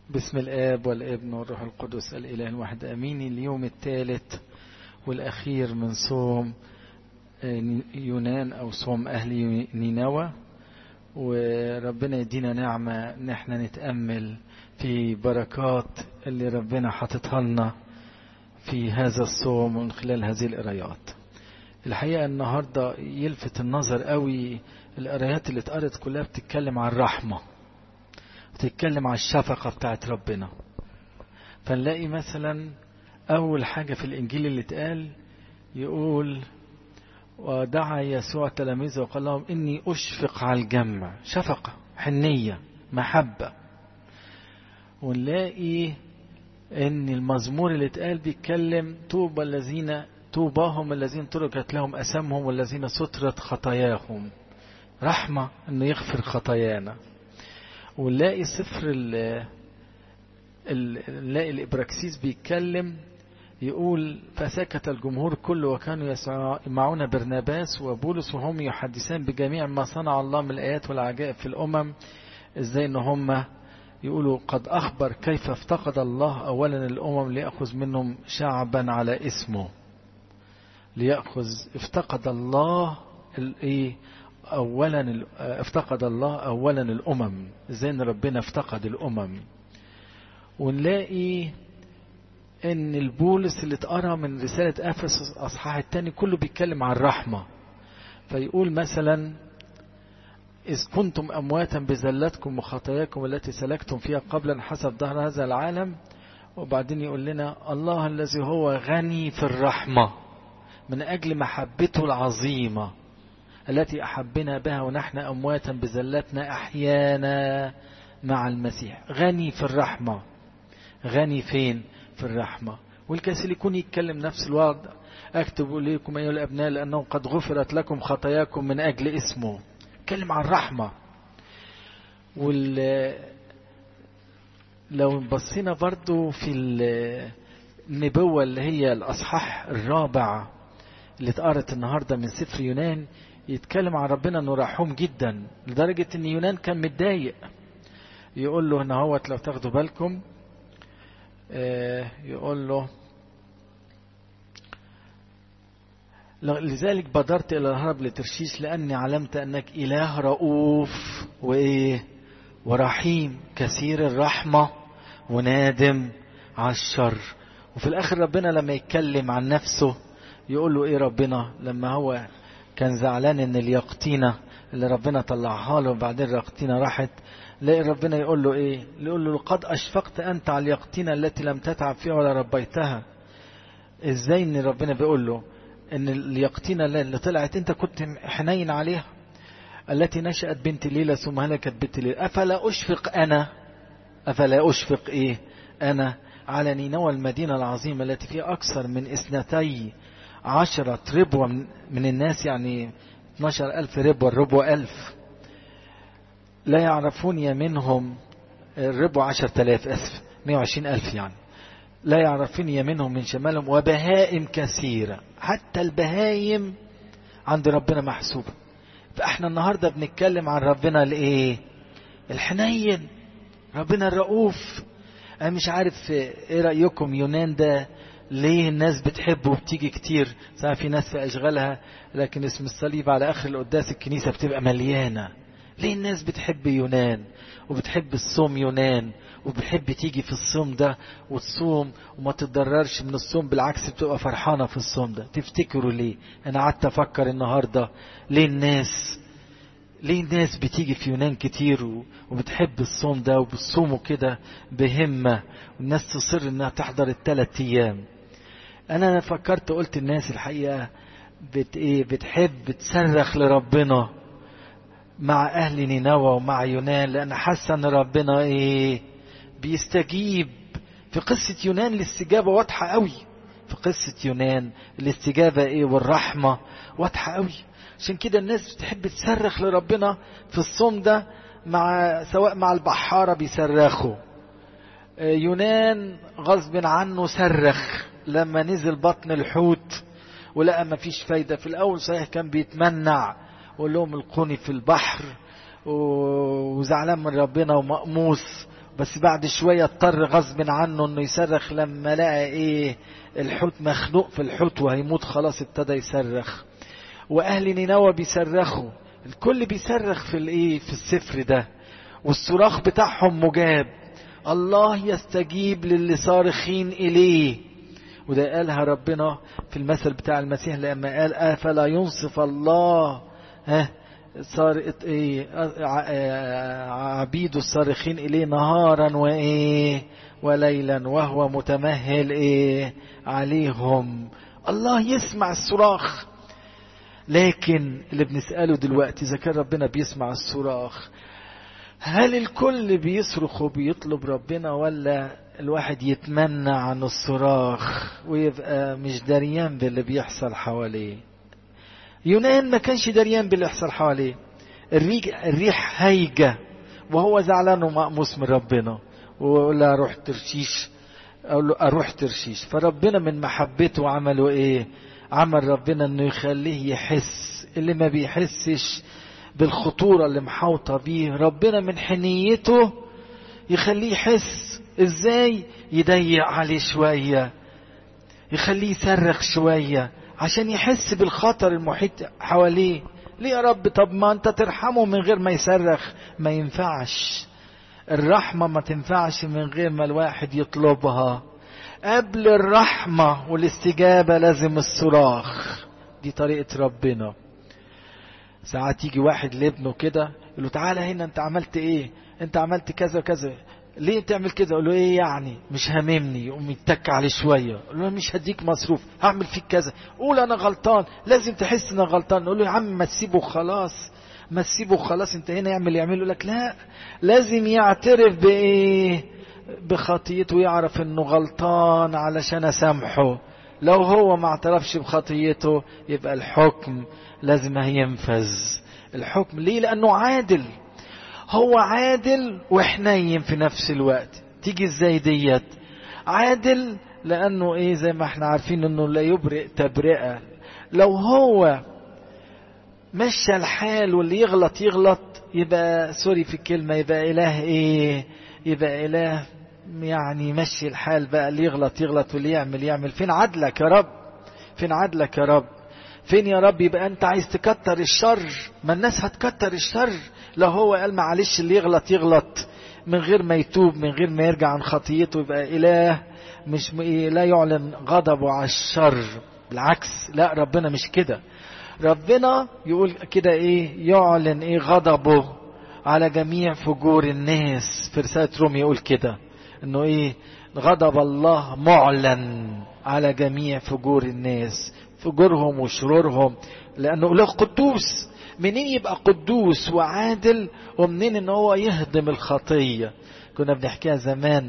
بسم الآب والابن والروح القدس الإله الواحد أمين اليوم الثالث والأخير من صوم يونان أو صوم أهل نينوى وربنا يدينا نعمة إن احنا نتأمل في بركات اللي ربنا حاططها لنا في هذا الصوم من خلال هذه القرايات الحقيقة النهاردة يلفت النظر قوي القرايات اللي اتقرت كلها بتتكلم عن الرحمة بتتكلم عن الشفقة بتاعت ربنا فنلاقي مثلا أول حاجة في الإنجيل اللي اتقال يقول ودعا يسوع تلاميذه وقال لهم إني أشفق على الجمع شفقة حنية محبة ونلاقي إن المزمور اللي اتقال بيتكلم طوبى الذين طوباهم الذين تركت لهم أسامهم والذين سترت خطاياهم رحمة إنه يغفر خطايانا ونلاقي سفر ال نلاقي الإبراكسيس بيتكلم يقول فسكت الجمهور كله وكانوا يسمعون برناباس وبولس وهم يحدثان بجميع ما صنع الله من الآيات والعجائب في الأمم ازاي ان هم يقولوا قد أخبر كيف افتقد الله أولا الأمم ليأخذ منهم شعبا على اسمه ليأخذ افتقد الله الايه اولا افتقد الله اولا الامم ازاي ان ربنا افتقد الامم ونلاقي ان البولس اللي اتقرا من رساله افسس اصحاح الثاني كله بيتكلم عن الرحمه فيقول مثلا إذ كنتم أمواتا بزلتكم وخطاياكم التي سلكتم فيها قبلا حسب ظهر هذا العالم وبعدين يقول لنا الله الذي هو غني في الرحمة من أجل محبته العظيمة التي أحبنا بها ونحن أمواتا بزلتنا أحيانا مع المسيح غني في الرحمة غني فين في الرحمة والكسل يكون يتكلم نفس الوضع أكتب إليكم أيها الأبناء لأنه قد غفرت لكم خطاياكم من أجل اسمه يتكلم عن الرحمة وال لو بصينا برضو في النبوة اللي هي الأصحاح الرابع اللي اتقرت النهاردة من سفر يونان يتكلم عن ربنا انه رحوم جدا لدرجة ان يونان كان متضايق يقول له هنا هوت لو تاخدوا بالكم آه يقول له لذلك بدرت الى الهرب لترشيش لاني علمت انك اله رؤوف وايه ورحيم كثير الرحمة ونادم على الشر وفي الاخر ربنا لما يتكلم عن نفسه يقول له ايه ربنا لما هو كان زعلان ان اليقطينة اللي ربنا طلعها له وبعدين اليقطينة راحت لاقي ربنا يقول له ايه يقول له قد اشفقت انت على اليقطينة التي لم تتعب فيها ولا ربيتها ازاي ان ربنا بيقول له ان اليقطينة اللي طلعت انت كنت حنين عليها التي نشأت بنت ليلى ثم هلكت بنت ليلى افلا اشفق انا افلا اشفق ايه انا على نينوى المدينة العظيمة التي فيها اكثر من اثنتي عشرة ربوة من الناس يعني 12 ألف ربوة الربوة ألف لا يعرفون يمنهم الربوة عشر تلاف أسف 120 ألف يعني لا يعرفون يمنهم من شمالهم وبهائم كثيرة حتى البهايم عند ربنا محسوبة فاحنا النهاردة بنتكلم عن ربنا الايه الحنين ربنا الرؤوف انا مش عارف ايه رأيكم يونان ده ليه الناس بتحبه وبتيجي كتير سواء في ناس في أشغالها لكن اسم الصليب على آخر القداس الكنيسة بتبقى مليانة ليه الناس بتحب يونان وبتحب الصوم يونان وبتحب تيجي في الصوم ده وتصوم وما تتضررش من الصوم بالعكس بتبقى فرحانة في الصوم ده تفتكروا ليه أنا قعدت أفكر النهاردة ليه الناس ليه الناس بتيجي في يونان كتير وبتحب الصوم ده وبتصوموا كده بهمة والناس تصر انها تحضر الثلاث ايام انا فكرت قلت الناس الحقيقة بت ايه بتحب تصرخ لربنا مع اهل نينوى ومع يونان لان حاسه ان ربنا ايه بيستجيب في قصة يونان الاستجابة واضحة قوي في قصة يونان الاستجابة ايه والرحمة واضحة قوي عشان كده الناس بتحب تصرخ لربنا في الصوم ده مع سواء مع البحارة بيصرخوا يونان غصب عنه صرخ لما نزل بطن الحوت ولقى ما فيش فايدة في الأول صحيح كان بيتمنع وقال لهم القوني في البحر وزعلان من ربنا ومقموس بس بعد شوية اضطر غصب عنه انه يصرخ لما لقى ايه الحوت مخنوق في الحوت وهيموت خلاص ابتدى يصرخ واهل نينوى بيصرخوا الكل بيصرخ في الايه في السفر ده والصراخ بتاعهم مجاب الله يستجيب للي صارخين اليه وده قالها ربنا في المثل بتاع المسيح لما قال افلا ينصف الله ها صار ايه عبيد الصارخين اليه نهارا وايه وليلا وهو متمهل ايه عليهم الله يسمع الصراخ لكن اللي بنسأله دلوقتي إذا كان ربنا بيسمع الصراخ هل الكل بيصرخ وبيطلب ربنا ولا الواحد يتمنى عن الصراخ ويبقى مش دريان باللي بيحصل حواليه يونان ما كانش دريان باللي يحصل حواليه الريح, الريح هايجة وهو زعلان ومقموس من ربنا ويقول لها روح ترشيش أقول له أروح ترشيش فربنا من محبته عملوا إيه عمل ربنا انه يخليه يحس اللي ما بيحسش بالخطورة اللي محاوطة بيه ربنا من حنيته يخليه يحس ازاي يضيق عليه شوية يخليه يصرخ شوية عشان يحس بالخطر المحيط حواليه ليه يا رب طب ما انت ترحمه من غير ما يصرخ ما ينفعش الرحمة ما تنفعش من غير ما الواحد يطلبها قبل الرحمة والاستجابة لازم الصراخ دي طريقة ربنا ساعات يجي واحد لابنه كده يقول له تعالى هنا انت عملت ايه انت عملت كذا وكذا ليه تعمل كده يقول له ايه يعني مش هاممني يقوم يتك عليه شويه يقول له مش هديك مصروف هعمل فيك كذا قول انا غلطان لازم تحس ان غلطان يقول له يا عم ما تسيبه خلاص ما تسيبه خلاص انت هنا يعمل يعمل لك لا لازم يعترف بايه بخطيته ويعرف انه غلطان علشان اسامحه لو هو ما اعترفش بخطيته يبقى الحكم لازم هينفذ الحكم ليه لانه عادل هو عادل وحنين في نفس الوقت تيجي ازاي ديت عادل لانه ايه زي ما احنا عارفين انه لا يبرئ تبرئه لو هو مشى الحال واللي يغلط يغلط يبقى سوري في الكلمه يبقى اله ايه يبقى اله يعني مشي الحال بقى اللي يغلط يغلط واللي يعمل يعمل فين عدلك يا رب فين عدلك يا رب فين يا رب يبقى انت عايز تكتر الشر ما الناس هتكتر الشر لو هو قال معلش اللي يغلط يغلط من غير ما يتوب من غير ما يرجع عن خطيته يبقى اله مش لا يعلن غضبه على الشر بالعكس لا ربنا مش كده ربنا يقول كده ايه يعلن ايه غضبه على جميع فجور الناس في رسالة رومي يقول كده انه ايه غضب الله معلن على جميع فجور الناس فجورهم وشرورهم لانه اله قدوس منين يبقى قدوس وعادل ومنين ان هو يهدم الخطية كنا بنحكيها زمان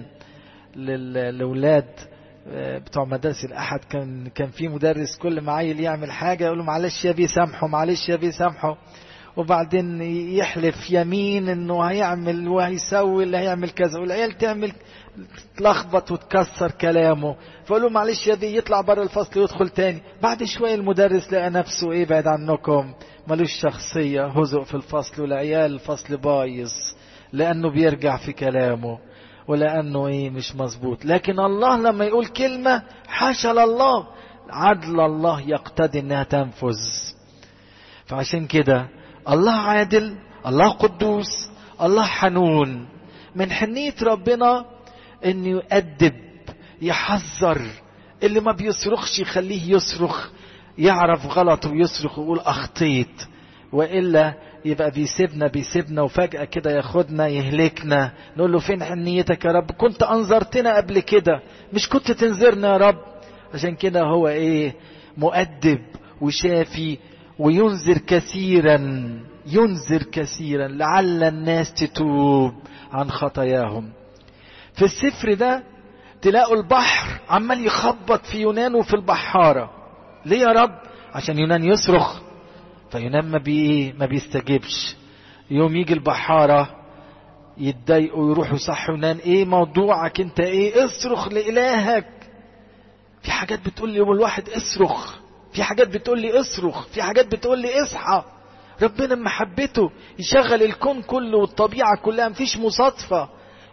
للاولاد بتوع مدارس الاحد كان كان في مدرس كل ما عيل يعمل حاجه يقول له معلش يا بيه سامحه معلش يا بيه سامحه وبعدين يحلف يمين انه هيعمل وهيسوي اللي هيعمل كذا والعيال تعمل تلخبط وتكسر كلامه فقول له معلش يا بيه يطلع بره الفصل ويدخل تاني بعد شويه المدرس لقى نفسه ايه بعد عنكم ملوش شخصيه هزق في الفصل والعيال الفصل بايظ لانه بيرجع في كلامه ولانه ايه مش مظبوط لكن الله لما يقول كلمه حاشا لله عدل الله يقتضي انها تنفذ فعشان كده الله عادل الله قدوس الله حنون من حنية ربنا انه يؤدب يحذر اللي ما بيصرخش يخليه يصرخ يعرف غلطه ويصرخ ويقول اخطيت والا يبقى بيسيبنا بيسيبنا وفجأة كده ياخدنا يهلكنا نقول له فين حنيتك يا رب كنت أنظرتنا قبل كده مش كنت تنذرنا يا رب عشان كده هو ايه مؤدب وشافي وينذر كثيرا ينذر كثيرا لعل الناس تتوب عن خطاياهم في السفر ده تلاقوا البحر عمال يخبط في يونان وفي البحارة ليه يا رب عشان يونان يصرخ فيونان ما بي ما بيستجيبش يوم يجي البحارة يتضايقوا يروحوا صح يونان ايه موضوعك انت ايه اصرخ لإلهك في حاجات بتقول لي الواحد اصرخ في حاجات بتقول لي اصرخ في حاجات بتقول لي اصحى ربنا محبته يشغل الكون كله والطبيعة كلها مفيش مصادفة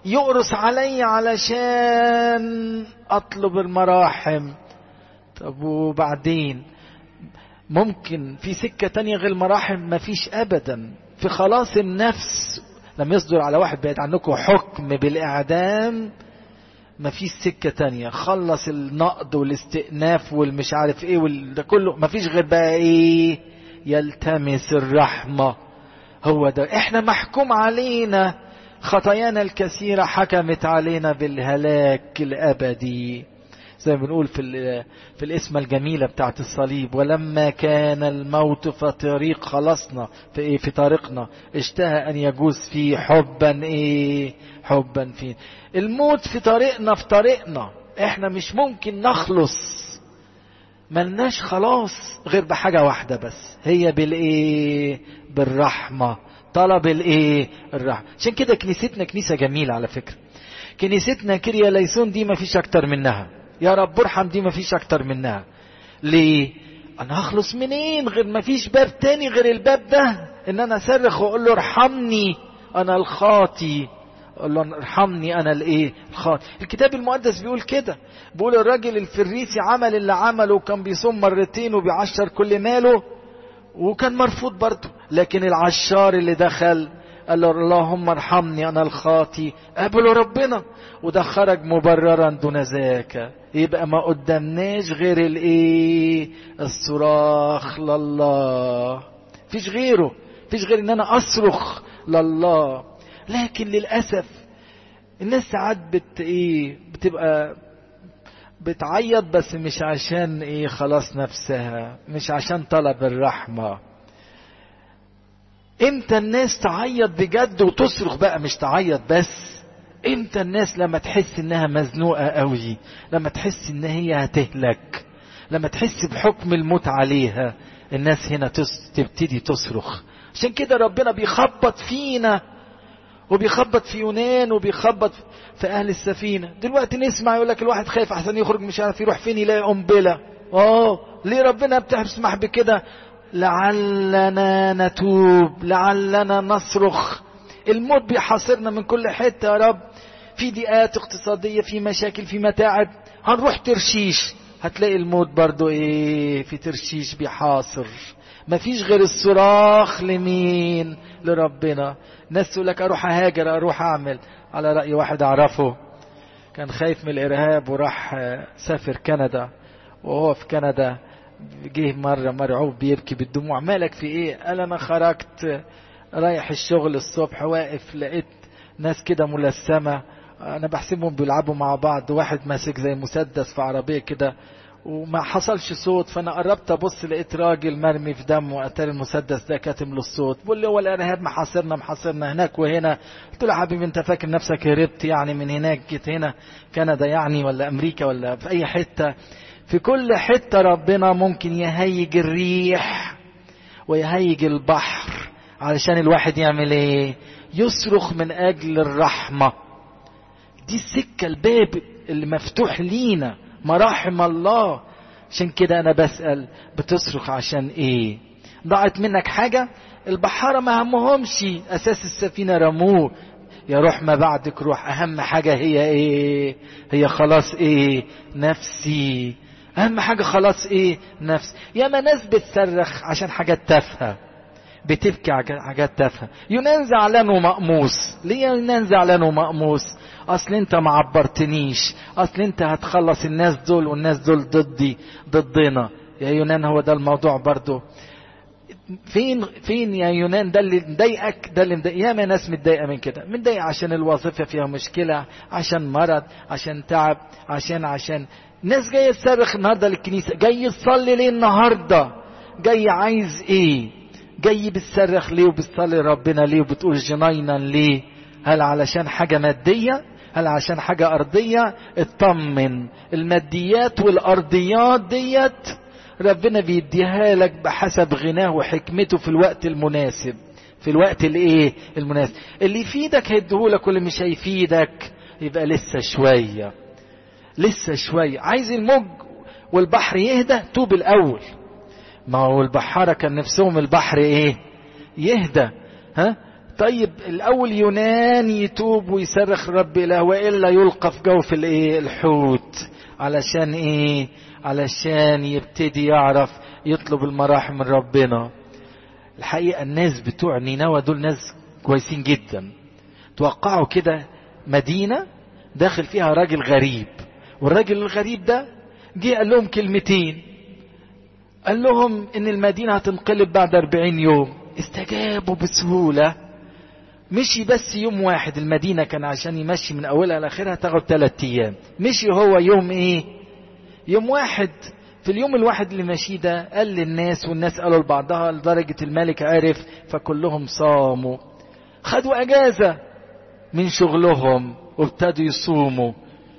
يقرص علي علشان اطلب المراحم طب وبعدين ممكن في سكة تانية غير المراحم مفيش ابدا في خلاص النفس لم يصدر على واحد بعيد عنكم حكم بالاعدام مفيش سكة تانية خلص النقد والاستئناف والمش عارف ايه وده كله مفيش غير بقى ايه يلتمس الرحمة هو ده احنا محكوم علينا خطايانا الكثيرة حكمت علينا بالهلاك الأبدي زي ما بنقول في في الاسم الجميلة بتاعت الصليب ولما كان الموت في طريق خلصنا في ايه في طريقنا اشتهى ان يجوز فيه حبا ايه حبا فيه الموت في طريقنا في طريقنا احنا مش ممكن نخلص ملناش خلاص غير بحاجة واحدة بس هي بالايه بالرحمة طلب الايه الرحمة عشان كده كنيستنا كنيسة جميلة على فكرة كنيستنا كريا ليسون دي ما فيش اكتر منها يا رب ارحم دي ما فيش اكتر منها ليه انا هخلص منين غير ما فيش باب تاني غير الباب ده ان انا اصرخ واقول له ارحمني انا الخاطي اقول له ارحمني انا الايه الخاطي الكتاب المقدس بيقول كده بيقول الراجل الفريسي عمل اللي عمله وكان بيصوم مرتين وبيعشر كل ماله وكان مرفوض برضه لكن العشار اللي دخل قال له اللهم ارحمني انا الخاطي قابله ربنا وده خرج مبررا دون ذاك يبقى ما قدامناش غير الايه الصراخ لله فيش غيره فيش غير ان انا اصرخ لله لكن للاسف الناس ساعات بت ايه بتبقى بتعيط بس مش عشان ايه خلاص نفسها مش عشان طلب الرحمه امتى الناس تعيط بجد وتصرخ بقى مش تعيط بس امتى الناس لما تحس انها مزنوقة قوي لما تحس ان هي هتهلك لما تحس بحكم الموت عليها الناس هنا تبتدي تصرخ عشان كده ربنا بيخبط فينا وبيخبط في يونان وبيخبط في اهل السفينه دلوقتي نسمع يقول لك الواحد خايف احسن يخرج مش عارف يروح فين يلاقي قنبله اه ليه ربنا بتسمح بكده لعلنا نتوب لعلنا نصرخ الموت بيحاصرنا من كل حته يا رب في ضيقات اقتصاديه في مشاكل في متاعب هنروح ترشيش هتلاقي الموت برضو ايه في ترشيش بيحاصر مفيش غير الصراخ لمين لربنا ناس تقول لك اروح اهاجر اروح اعمل على راي واحد اعرفه كان خايف من الارهاب وراح سافر كندا وهو في كندا جه مرة مرعوب بيبكي بالدموع مالك في ايه قال انا خرجت رايح الشغل الصبح واقف لقيت ناس كده ملثمة انا بحسبهم بيلعبوا مع بعض واحد ماسك زي مسدس في عربية كده وما حصلش صوت فانا قربت ابص لقيت راجل مرمي في دم وقتل المسدس ده كاتم له الصوت بيقول لي هو الارهاب محاصرنا محاصرنا هناك وهنا قلت له يا حبيبي انت فاكر نفسك هربت يعني من هناك جيت هنا كندا يعني ولا امريكا ولا في اي حته في كل حتة ربنا ممكن يهيج الريح ويهيج البحر علشان الواحد يعمل ايه يصرخ من اجل الرحمة دي السكة الباب اللي مفتوح لينا مراحم الله عشان كده انا بسأل بتصرخ عشان ايه ضاعت منك حاجة البحارة ما همهمش اساس السفينة رموه يا روح ما بعدك روح اهم حاجة هي ايه هي خلاص ايه نفسي اهم حاجة خلاص ايه نفس ياما ناس بتصرخ عشان حاجات تافهة بتبكي حاجات تافهة يونان زعلان ومقموس ليه يونان زعلان ومقموس اصل انت ما عبرتنيش اصل انت هتخلص الناس دول والناس دول ضدي ضدنا يا يونان هو ده الموضوع برضو فين فين يا يونان ده اللي مضايقك ده اللي مضايق ياما ناس متضايقه من كده متضايق عشان الوظيفه فيها مشكله عشان مرض عشان تعب عشان عشان ناس جايه تصرخ النهارده للكنيسه جاي تصلي ليه النهارده جاي عايز ايه جاي بتصرخ ليه وبتصلي ربنا ليه وبتقول جنينا ليه هل علشان حاجه ماديه هل عشان حاجه ارضيه اطمن الماديات والارضيات ديت ربنا بيديها لك بحسب غناه وحكمته في الوقت المناسب في الوقت الايه المناسب اللي يفيدك هيديهولك واللي مش هيفيدك يبقى لسه شويه لسه شوية عايز الموج والبحر يهدى توب الأول ما هو البحارة كان نفسهم البحر إيه يهدى ها طيب الاول يونان يتوب ويصرخ رب اله والا يلقى في جوف الايه الحوت علشان ايه علشان يبتدي يعرف يطلب المراحم من ربنا الحقيقه الناس بتوع نينوى دول ناس كويسين جدا توقعوا كده مدينه داخل فيها راجل غريب والراجل الغريب ده جه قال لهم كلمتين قال لهم ان المدينه هتنقلب بعد 40 يوم استجابوا بسهوله مشي بس يوم واحد المدينة كان عشان يمشي من أولها لآخرها تاخد ثلاثة أيام مشي هو يوم إيه يوم واحد في اليوم الواحد اللي ماشيه ده قال للناس والناس قالوا لبعضها لدرجة الملك عرف فكلهم صاموا خدوا أجازة من شغلهم وابتدوا يصوموا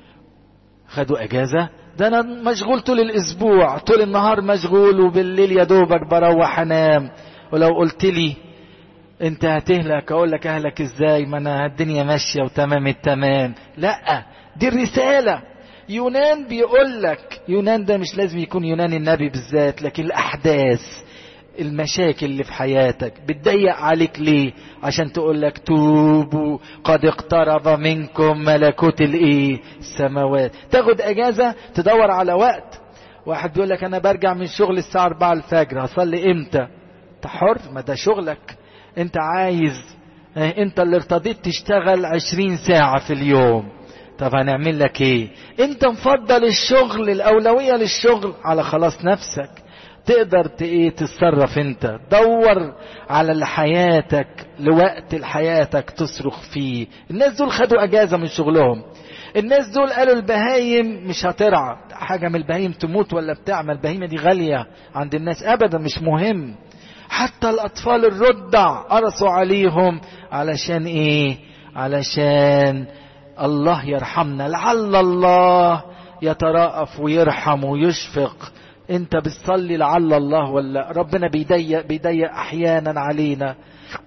خدوا أجازة ده أنا مشغول طول الأسبوع طول النهار مشغول وبالليل يا دوبك بروح أنام ولو قلت لي انت هتهلك اقول لك اهلك ازاي ما انا الدنيا ماشيه وتمام التمام لا دي الرساله يونان بيقول لك يونان ده مش لازم يكون يونان النبي بالذات لكن الاحداث المشاكل اللي في حياتك بتضيق عليك ليه عشان تقول لك توبوا قد اقترب منكم ملكوت الايه السماوات تاخد اجازه تدور على وقت واحد بيقول لك انا برجع من شغل الساعه 4 الفجر هصلي امتى انت حر ما ده شغلك انت عايز انت اللي ارتضيت تشتغل عشرين ساعة في اليوم طب هنعمل لك ايه انت مفضل الشغل الاولوية للشغل على خلاص نفسك تقدر ايه تتصرف انت دور على اللي حياتك لوقت حياتك تصرخ فيه الناس دول خدوا اجازة من شغلهم الناس دول قالوا البهايم مش هترعى حاجة من البهايم تموت ولا بتعمل البهيمة دي غالية عند الناس ابدا مش مهم حتى الأطفال الرضع قرصوا عليهم علشان إيه علشان الله يرحمنا لعل الله يتراءف ويرحم ويشفق انت بتصلي لعل الله ولا ربنا بيضيق بيضيق احيانا علينا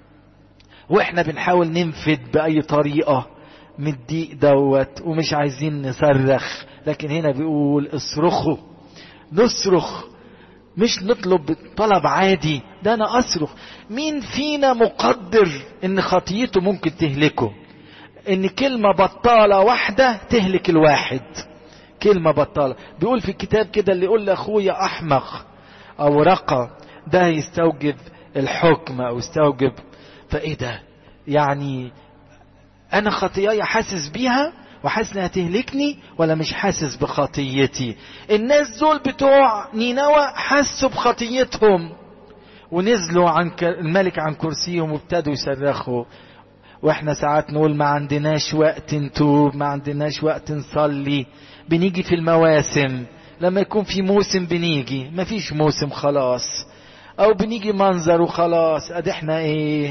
واحنا بنحاول ننفد باي طريقه من الضيق دوت ومش عايزين نصرخ لكن هنا بيقول اصرخوا نصرخ مش نطلب طلب عادي ده انا اصرخ مين فينا مقدر ان خطيته ممكن تهلكه ان كلمة بطالة واحدة تهلك الواحد كلمة بطالة بيقول في الكتاب كده اللي يقول لاخويا احمق او رقى ده يستوجب الحكم او يستوجب فايه ده يعني انا خطياي حاسس بيها وحاسس انها تهلكني ولا مش حاسس بخطيتي الناس دول بتوع نينوى حسوا بخطيتهم ونزلوا عن الملك عن كرسيهم وابتدوا يصرخوا واحنا ساعات نقول ما عندناش وقت نتوب ما عندناش وقت نصلي بنيجي في المواسم لما يكون في موسم بنيجي ما فيش موسم خلاص او بنيجي منظر وخلاص ادي احنا ايه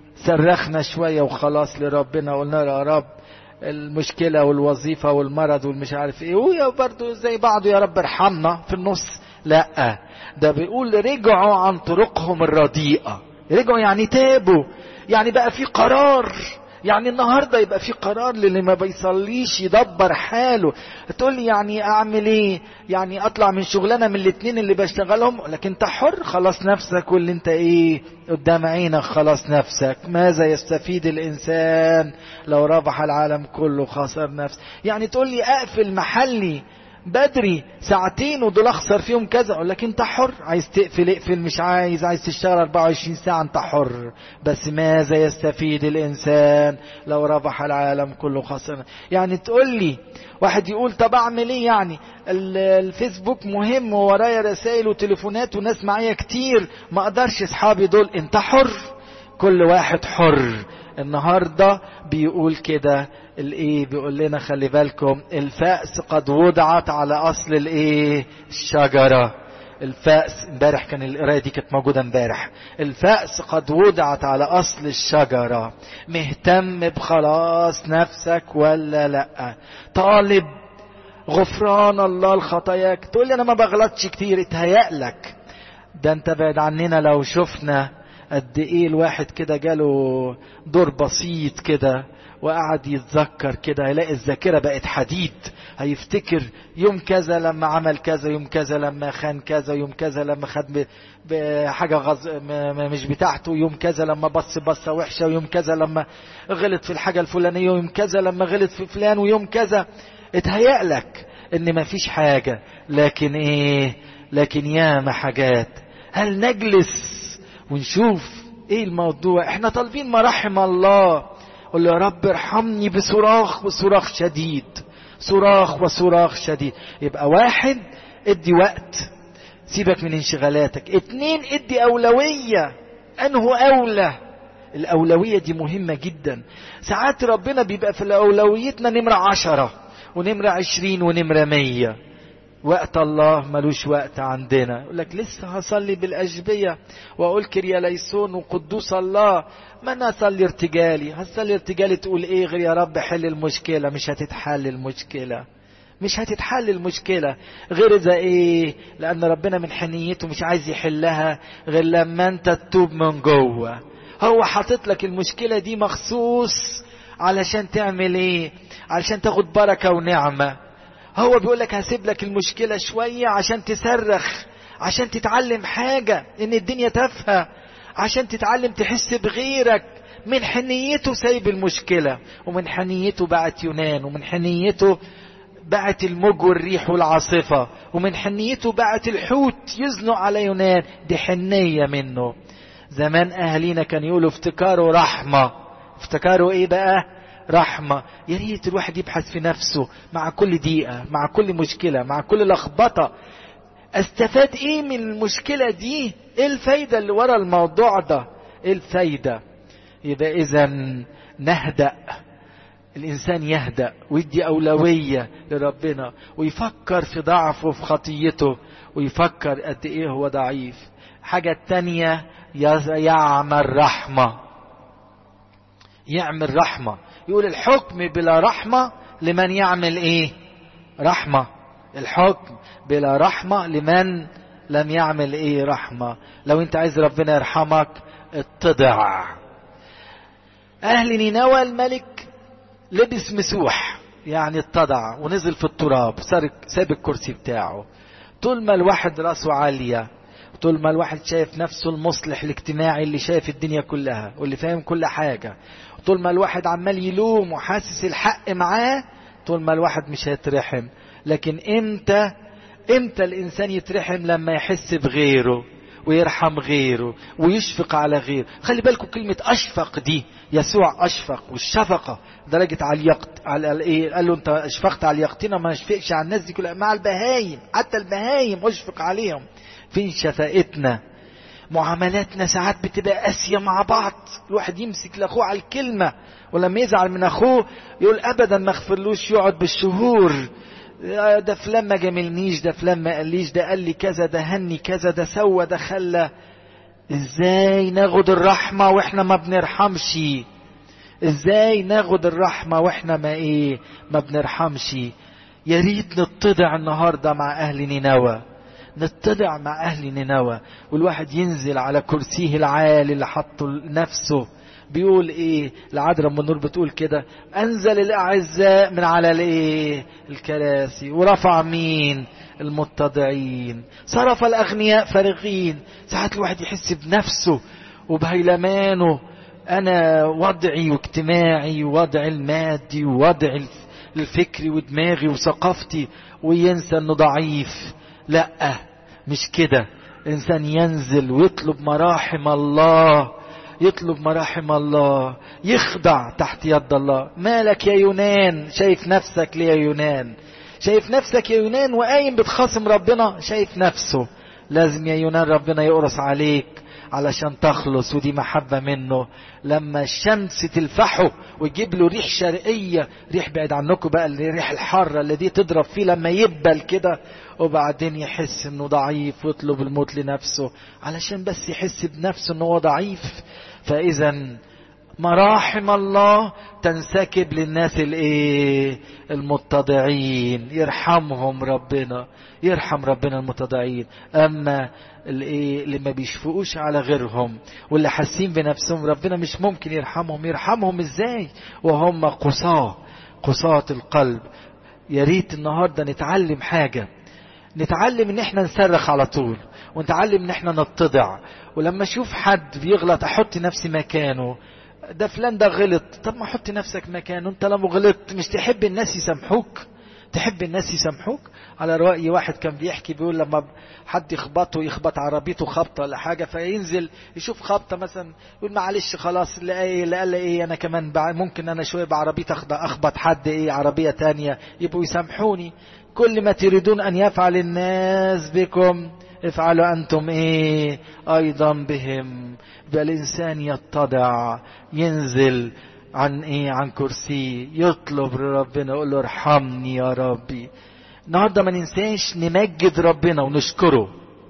صرخنا شوية وخلاص لربنا قلنا له يا رب المشكلة والوظيفة والمرض والمش عارف ايه ويا برضو زي بعض يا رب ارحمنا في النص لا ده بيقول رجعوا عن طرقهم الرديئة رجعوا يعني تابوا يعني بقى في قرار يعني النهارده يبقى في قرار للي ما بيصليش يدبر حاله تقول لي يعني اعمل ايه يعني اطلع من شغلانه من الاثنين اللي بشتغلهم لكن انت حر خلاص نفسك واللي انت ايه قدام عينك خلاص نفسك ماذا يستفيد الانسان لو ربح العالم كله خسر نفسه يعني تقول لي اقفل محلي بدري ساعتين ودول اخسر فيهم كذا اقول لك انت حر عايز تقفل اقفل مش عايز عايز تشتغل 24 ساعه انت حر بس ماذا يستفيد الانسان لو ربح العالم كله خسر يعني تقول لي واحد يقول طب اعمل ايه يعني الفيسبوك مهم وورايا رسائل وتليفونات وناس معايا كتير ما اقدرش اصحابي دول انت حر كل واحد حر النهارده بيقول كده الايه بيقول لنا خلي بالكم الفأس قد وضعت على اصل الايه الشجره الفأس امبارح كان القرايه دي كانت موجوده امبارح الفأس قد وضعت على اصل الشجره مهتم بخلاص نفسك ولا لا طالب غفران الله لخطاياك تقول لي انا ما بغلطش كتير اتهيأ ده انت بعد عننا لو شفنا قد ايه الواحد كده جاله دور بسيط كده وقعد يتذكر كده يلاقي الذاكره بقت حديد هيفتكر يوم كذا لما عمل كذا يوم كذا لما خان كذا يوم كذا لما خد بحاجة غز... مش بتاعته يوم كذا لما بص بصة وحشة ويوم كذا لما غلط في الحاجة الفلانية ويوم كذا لما غلط في فلان ويوم كذا اتهيأ لك ان مفيش حاجة لكن ايه لكن ياما حاجات هل نجلس ونشوف ايه الموضوع احنا طالبين مراحم الله قول يا رب ارحمني بصراخ وصراخ شديد صراخ وصراخ شديد يبقى واحد ادي وقت سيبك من انشغالاتك اتنين ادي اولوية انه اولى الاولوية دي مهمة جدا ساعات ربنا بيبقى في اولويتنا نمرة عشرة ونمرة عشرين ونمرة مية وقت الله ملوش وقت عندنا يقول لك لسه هصلي بالأجبية وأقول كريا ليسون وقدوس الله ما أنا أصلي ارتجالي هصلي ارتجالي تقول إيه غير يا رب حل المشكلة مش هتتحل المشكلة مش هتتحل المشكلة غير إذا إيه لأن ربنا من حنيته مش عايز يحلها غير لما أنت تتوب من جوه هو حاطط لك المشكلة دي مخصوص علشان تعمل إيه علشان تاخد بركة ونعمة هو بيقول لك هسيب لك المشكلة شوية عشان تصرخ عشان تتعلم حاجة ان الدنيا تافهة عشان تتعلم تحس بغيرك من حنيته سايب المشكلة ومن حنيته بعت يونان ومن حنيته بعت الموج والريح والعاصفة ومن حنيته بعت الحوت يزنق على يونان دي حنية منه زمان أهالينا كانوا يقولوا افتكاروا رحمة افتكاروا ايه بقى رحمة يا ريت الواحد يبحث في نفسه مع كل دقيقة مع كل مشكلة مع كل لخبطة استفاد ايه من المشكلة دي ايه الفايدة اللي ورا الموضوع ده ايه الفايدة يبقى اذا نهدأ الانسان يهدأ ويدي اولوية لربنا ويفكر في ضعفه في خطيته ويفكر قد ايه هو ضعيف حاجة تانية يعمل رحمة يعمل رحمة يقول الحكم بلا رحمة لمن يعمل ايه رحمة الحكم بلا رحمة لمن لم يعمل ايه رحمة لو انت عايز ربنا يرحمك اتضع اهل نينوى الملك لبس مسوح يعني اتضع ونزل في التراب ساب الكرسي بتاعه طول ما الواحد راسه عالية طول ما الواحد شايف نفسه المصلح الاجتماعي اللي شايف الدنيا كلها واللي فاهم كل حاجة طول ما الواحد عمال يلوم وحاسس الحق معاه طول ما الواحد مش هيترحم لكن امتى امتى الانسان يترحم لما يحس بغيره ويرحم غيره ويشفق على غيره خلي بالكم كلمة أشفق دي يسوع أشفق والشفقة درجة على اليقط على ايه قال له انت اشفقت على اليقطين ما اشفقش على الناس دي كلها مع البهايم حتى البهايم اشفق عليهم فين شفقتنا معاملاتنا ساعات بتبقى قاسيه مع بعض الواحد يمسك لاخوه على الكلمه ولما يزعل من اخوه يقول ابدا ما اغفرلوش يقعد بالشهور ده فلان ما جاملنيش ده فلان ما قاليش ده قال لي كذا ده هني كذا ده سوى ده خلى ازاي ناخد الرحمه واحنا ما بنرحمش ازاي ناخد الرحمه واحنا ما ايه ما بنرحمش يا ريت نتضع النهارده مع اهل نينوى نتضع مع أهل نينوى والواحد ينزل على كرسيه العالي اللي حطه لنفسه بيقول ايه العذراء ام النور بتقول كده انزل الاعزاء من على الايه الكراسي ورفع مين المتضعين صرف الاغنياء فارغين ساعات الواحد يحس بنفسه وبهيلمانه انا وضعي واجتماعي ووضعي المادي ووضعي الفكري ودماغي وثقافتي وينسى انه ضعيف لا مش كده انسان ينزل ويطلب مراحم الله يطلب مراحم الله يخضع تحت يد الله مالك يا يونان شايف نفسك ليه يا يونان شايف نفسك يا يونان وقايم بتخاصم ربنا شايف نفسه لازم يا يونان ربنا يقرص عليك علشان تخلص ودي محبة منه لما الشمس تلفحه ويجيب له ريح شرقية ريح بعيد عنكم بقى الريح الحارة اللي دي تضرب فيه لما يبل كده وبعدين يحس انه ضعيف ويطلب الموت لنفسه علشان بس يحس بنفسه انه هو ضعيف فاذا مراحم الله تنسكب للناس الايه المتضعين يرحمهم ربنا يرحم ربنا المتضعين اما الايه اللي ما بيشفقوش على غيرهم واللي حاسين بنفسهم ربنا مش ممكن يرحمهم يرحمهم ازاي وهم قصاه قصاة القلب يا ريت النهارده نتعلم حاجه نتعلم ان احنا نصرخ على طول ونتعلم ان احنا نتضع ولما اشوف حد بيغلط احط نفسي مكانه ده فلان ده غلط طب ما حط نفسك مكانه انت لما غلطت مش تحب الناس يسامحوك تحب الناس يسامحوك على رأي واحد كان بيحكي بيقول لما حد يخبطه يخبط عربيته خبطة ولا حاجة فينزل يشوف خبطة مثلا يقول معلش خلاص اللي ايه اللي قال ايه انا كمان ممكن انا شوية بعربيتي اخبط حد ايه عربية تانية يبقوا يسامحوني كل ما تريدون ان يفعل الناس بكم افعلوا انتم ايه ايضا بهم بل الانسان يتضع ينزل عن ايه عن كرسي يطلب ربنا يقول له ارحمني يا ربي النهارده ما ننساش نمجد ربنا ونشكره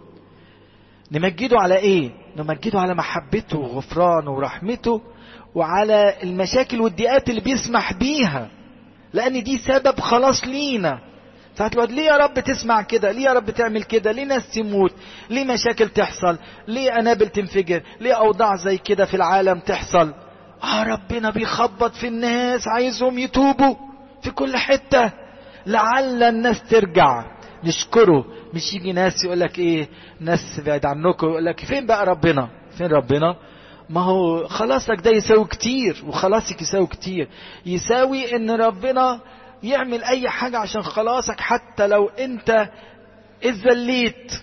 نمجده على ايه نمجده على محبته وغفرانه ورحمته وعلى المشاكل والضيقات اللي بيسمح بيها لان دي سبب خلاص لينا ساعات الوقت ليه يا رب تسمع كده ليه يا رب تعمل كده ليه ناس تموت ليه مشاكل تحصل ليه انابل تنفجر ليه اوضاع زي كده في العالم تحصل اه ربنا بيخبط في الناس عايزهم يتوبوا في كل حتة لعل الناس ترجع نشكره مش يجي ناس يقول لك ايه ناس بعيد عنكم يقول لك فين بقى ربنا فين ربنا ما هو خلاصك ده يساوي كتير وخلاصك يساوي كتير يساوي ان ربنا يعمل اي حاجة عشان خلاصك حتى لو انت اتذليت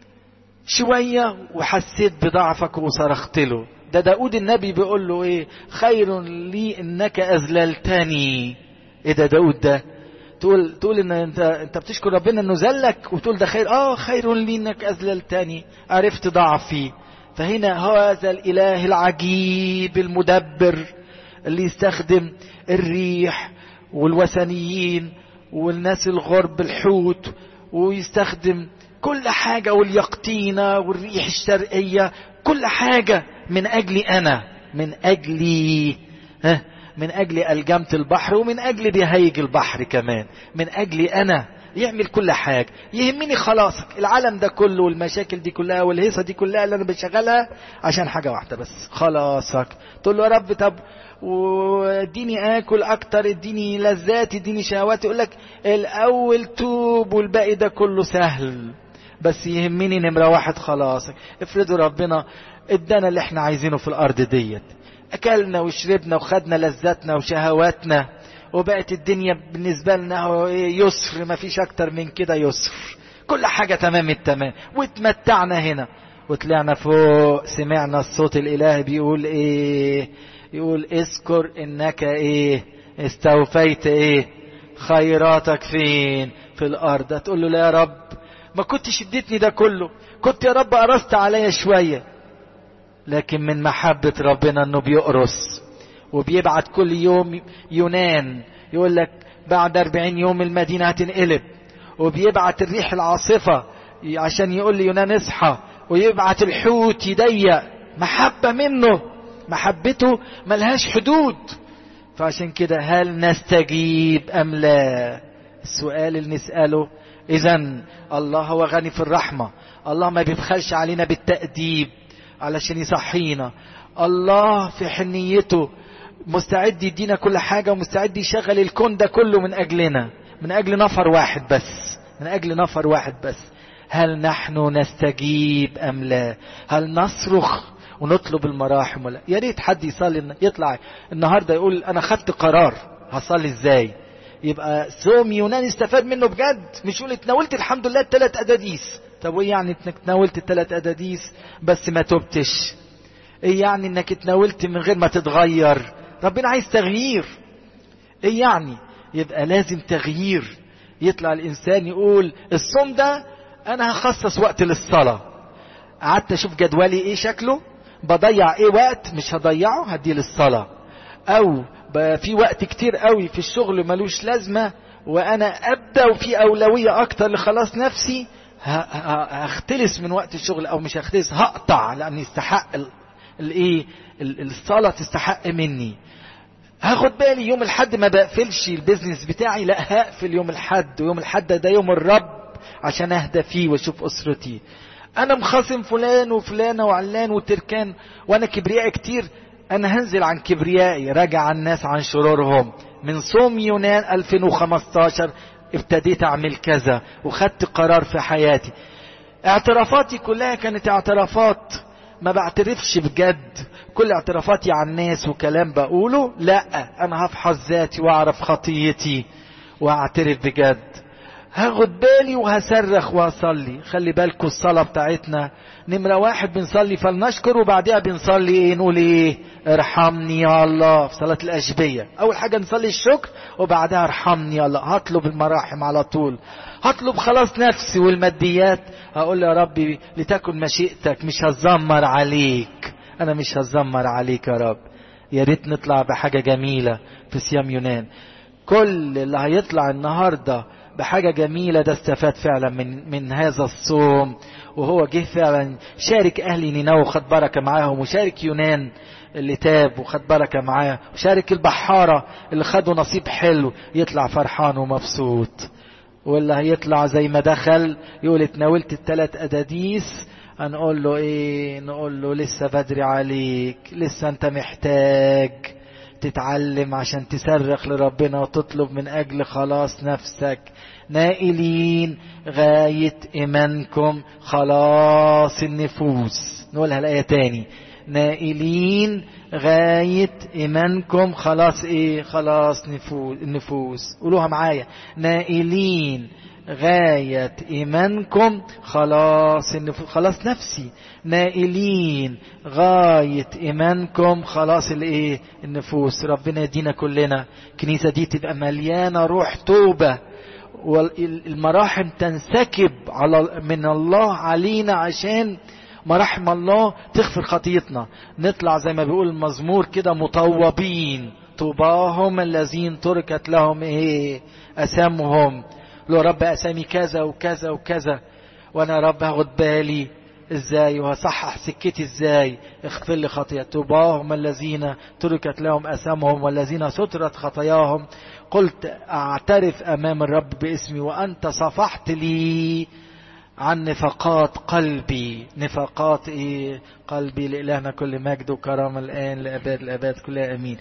شوية وحسيت بضعفك وصرخت له ده داود النبي بيقول له ايه خير لي انك اذللتني ايه ده داود ده تقول تقول ان انت انت بتشكر ربنا انه ذلك وتقول ده خير اه خير لي انك اذللتني عرفت ضعفي فهنا هذا الاله العجيب المدبر اللي يستخدم الريح والوثنيين والناس الغرب الحوت ويستخدم كل حاجة واليقطينة والريح الشرقية كل حاجة من أجلي أنا من أجلي ها من أجل ألجمة البحر ومن أجل بهيج البحر كمان من أجلي أنا يعمل كل حاجة يهمني خلاصك العالم ده كله والمشاكل دي كلها والهيصة دي كلها اللي أنا بشغلها عشان حاجة واحدة بس خلاصك تقول له يا رب طب واديني اكل اكتر اديني لذات اديني شهوات يقول لك الاول توب والباقي ده كله سهل بس يهمني نمرة واحد خلاص افرضوا ربنا ادانا اللي احنا عايزينه في الارض ديت اكلنا وشربنا وخدنا لذاتنا وشهواتنا وبقت الدنيا بالنسبة لنا يسر ما فيش اكتر من كده يسر كل حاجة تمام التمام واتمتعنا هنا وطلعنا فوق سمعنا الصوت الالهي بيقول ايه يقول اذكر انك ايه استوفيت ايه خيراتك فين في الارض تقول له لا يا رب ما كنتش اديتني ده كله كنت يا رب قرصت عليا شوية لكن من محبة ربنا انه بيقرص وبيبعت كل يوم يونان يقول لك بعد أربعين يوم المدينة هتنقلب وبيبعت الريح العاصفة عشان يقول لي يونان اصحى ويبعت الحوت يضيق محبة منه محبته ملهاش حدود فعشان كده هل نستجيب أم لا السؤال اللي نسأله إذا الله هو غني في الرحمة الله ما بيبخلش علينا بالتأديب علشان يصحينا الله في حنيته مستعد يدينا كل حاجة ومستعد يشغل الكون ده كله من أجلنا من أجل نفر واحد بس من أجل نفر واحد بس هل نحن نستجيب أم لا هل نصرخ ونطلب المراحم ولا يا ريت حد يصلي يطلع النهارده يقول انا خدت قرار هصلي ازاي يبقى صوم يونان استفاد منه بجد مش يقول اتناولت الحمد لله الثلاث اداديس طب وايه يعني انك اتناولت الثلاث اداديس بس ما تبتش ايه يعني انك اتناولت من غير ما تتغير ربنا عايز تغيير ايه يعني يبقى لازم تغيير يطلع الانسان يقول الصوم ده انا هخصص وقت للصلاه قعدت اشوف جدولي ايه شكله بضيع ايه وقت مش هضيعه هديه للصلاة او في وقت كتير قوي في الشغل ملوش لازمة وانا ابدأ وفي اولوية اكتر لخلاص نفسي هختلس من وقت الشغل او مش هختلس هقطع لان يستحق الايه الصلاة تستحق مني هاخد بالي يوم الحد ما بقفلش البيزنس بتاعي لا هقفل يوم الحد ويوم الحد ده يوم الرب عشان اهدى فيه واشوف اسرتي انا مخاصم فلان وفلانه وعلان وتركان وانا كبرياء كتير انا هنزل عن كبريائي راجع الناس عن شرورهم من صوم يونان 2015 ابتديت اعمل كذا وخدت قرار في حياتي اعترافاتي كلها كانت اعترافات ما بعترفش بجد كل اعترافاتي عن الناس وكلام بقوله لا انا هفحص ذاتي واعرف خطيتي واعترف بجد هاخد بالي وهصرخ واصلي خلي بالكم الصلاة بتاعتنا نمرة واحد بنصلي فلنشكر وبعدها بنصلي ايه نقول ايه ارحمني يا الله في صلاة الأشبية أول حاجة نصلي الشكر وبعدها ارحمني يا الله هطلب المراحم على طول هطلب خلاص نفسي والماديات هقول يا ربي لتكن مشيئتك مش هزمر عليك أنا مش هزمر عليك يا رب يا ريت نطلع بحاجة جميلة في صيام يونان كل اللي هيطلع النهارده بحاجة جميلة ده استفاد فعلا من من هذا الصوم وهو جه فعلا شارك أهل نينوى وخد بركة معاهم وشارك يونان اللي تاب وخد بركة معاه وشارك البحارة اللي خدوا نصيب حلو يطلع فرحان ومبسوط واللي هيطلع زي ما دخل يقول اتناولت الثلاث أداديس هنقول له ايه نقول له لسه بدري عليك لسه انت محتاج تتعلم عشان تصرخ لربنا وتطلب من أجل خلاص نفسك نائلين غاية إيمانكم خلاص النفوس نقولها الآية تاني نائلين غاية إيمانكم خلاص إيه خلاص نفوس النفوس قولوها معايا نائلين غاية إيمانكم خلاص النفوس خلاص نفسي نائلين غاية إيمانكم خلاص الإيه النفوس ربنا يدينا كلنا الكنيسة دي تبقى مليانة روح توبة والمراحم تنسكب على من الله علينا عشان مراحم الله تغفر خطيتنا نطلع زي ما بيقول المزمور كده مطوبين طوباهم الذين تركت لهم ايه اسامهم لو رب اسامي كذا وكذا وكذا وانا يا رب هاخد بالي ازاي وهصحح سكتي ازاي اغفر لي خطيئتي طوباهم الذين تركت لهم اسامهم والذين سترت خطاياهم قلت اعترف امام الرب باسمي وانت صفحت لي عن نفقات قلبي نفقات ايه قلبي لإلهنا كل مجد وكرامة الآن لأباد الأباد كلها أمين